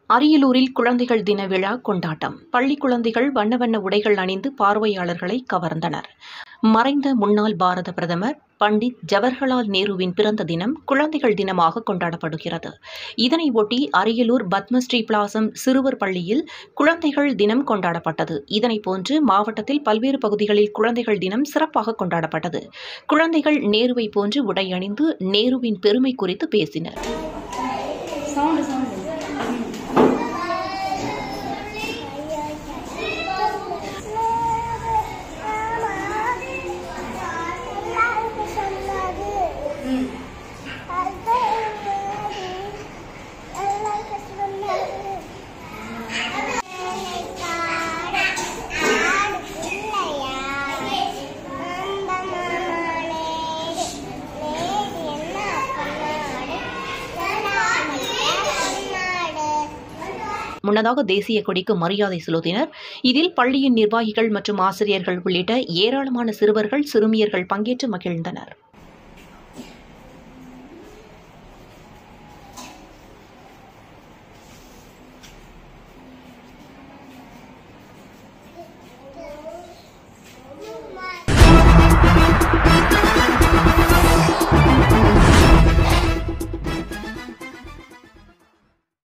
அரியலூரில் குழந்தைகள் தின விழா கொண்டாட்டம் பள்ளி குழந்தைகள் வண்ண வண்ண உடைகள் அணிந்து பார்வையாளர்களை கவர்ந்தனர் மறைந்த முன்னாள் பாரத பிரதமர் பண்டித் ஜவஹர்லால் நேருவின் பிறந்த தினம் குழந்தைகள் தினமாக கொண்டாடப்படுகிறது இதனை ஒட்டி அரியலூர் பத்மஸ்ரீ பிளாசம் சிறுவர் பள்ளியில் குழந்தைகள் தினம் கொண்டாடப்பட்டது இதனை போன்று மாவட்டத்தில் பல்வேறு பகுதிகளில் குழந்தைகள் தினம் சிறப்பாக கொண்டாடப்பட்டது குழந்தைகள் நேருவை போன்று உடை அணிந்து நேருவின் பெருமை குறித்து பேசினர் சவுண்டு சவுண்டு ம் முன்னதாக தேசிய கொடிக்கு மரியாதை செலுத்தினர் இதில் பள்ளியின் நிர்வாகிகள் மற்றும் ஆசிரியர்கள் உள்ளிட்ட ஏராளமான சிறுவர்கள் சிறுமியர்கள் பங்கேற்று மகிழ்ந்தனர்